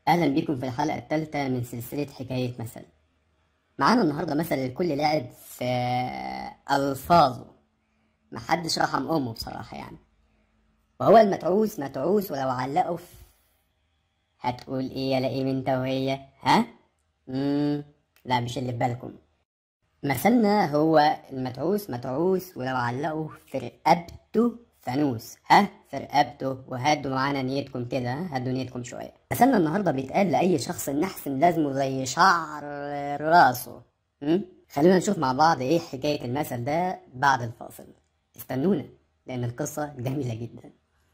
أهلا بيكم في الحلقة الثالثة من سلسلة حكاية مثل معانا النهاردة مثل الكل لعب في ألفاظه محدش رحم أمه بصراحة يعني وهو المتعوس متعوس ولو علقوا في هتقول إيه يا لئيم أنت وهي ها؟ مم. لا مش اللي في بالكم مثلنا هو المتعوس متعوس ولو علقوا في رقبته فانوس ها في رقبته وهدوا معانا نيتكم كده ها؟ هدوا نيتكم شويه مثلنا النهارده بيتقال لاي شخص النحس لازمه زي شعر راسه م? خلونا نشوف مع بعض ايه حكايه المثل ده بعد الفاصل استنونا لان القصه جميله جدا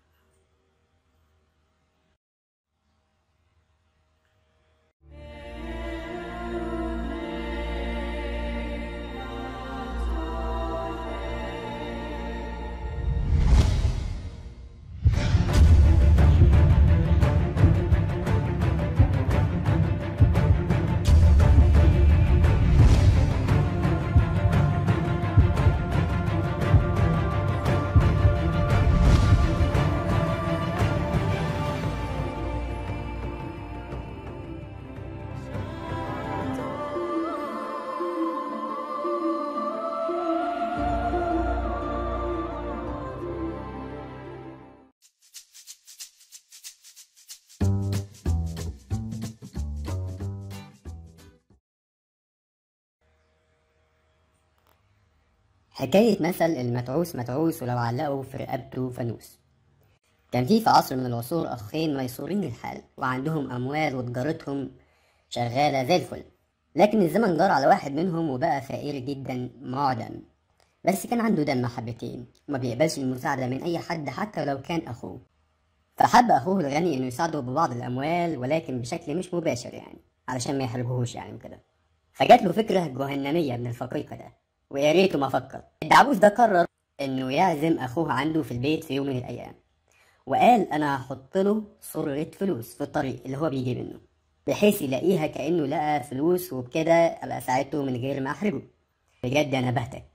حكاية مثل المتعوس متعوس ولو علقوا في رقبته فانوس كان في في عصر من العصور أخين ميسورين الحال وعندهم أموال وتجارتهم شغالة زي الفل لكن الزمن جار على واحد منهم وبقى فقير جدا معدم بس كان عنده دم حبتين وما بيقبلش المساعدة من أي حد حتى لو كان أخوه فحب أخوه الغني إنه يساعده ببعض الأموال ولكن بشكل مش مباشر يعني علشان ما يحرجهوش يعني وكده فجات له فكرة جهنمية من الفقيقة ده ويا ريته ما فكر الدعبوس ده قرر انه يعزم اخوه عنده في البيت في يوم من الايام وقال انا هحط له صرة فلوس في الطريق اللي هو بيجي منه بحيث يلاقيها كانه لقى فلوس وبكده ابقى ساعدته من غير ما احرجه بجد انا بهتك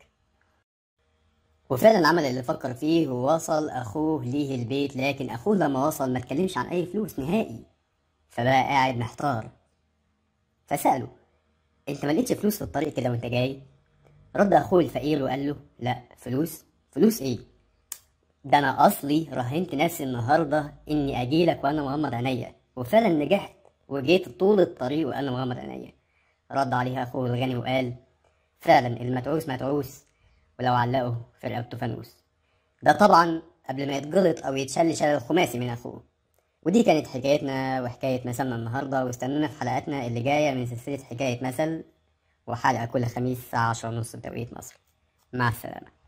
وفعلا عمل اللي فكر فيه ووصل اخوه ليه البيت لكن اخوه لما وصل ما اتكلمش عن اي فلوس نهائي فبقى قاعد محتار فسأله انت ما لقيتش فلوس في الطريق كده وانت جاي رد اخوه الفقير وقال له لا فلوس فلوس ايه ده انا اصلي رهنت نفسي النهارده اني اجيلك وانا مغمض عينيا وفعلا نجحت وجيت طول الطريق وانا مغمض عينيا رد عليها اخوه الغني وقال فعلا المتعوس متعوس ولو علقه في رقبته فانوس ده طبعا قبل ما يتجلط او يتشل شلل الخماسي من اخوه ودي كانت حكايتنا وحكاية مثلنا النهاردة واستنونا في حلقاتنا اللي جاية من سلسلة حكاية مثل وحلقة كل خميس الساعة عشرة ونص بتوقيت مصر مع السلامة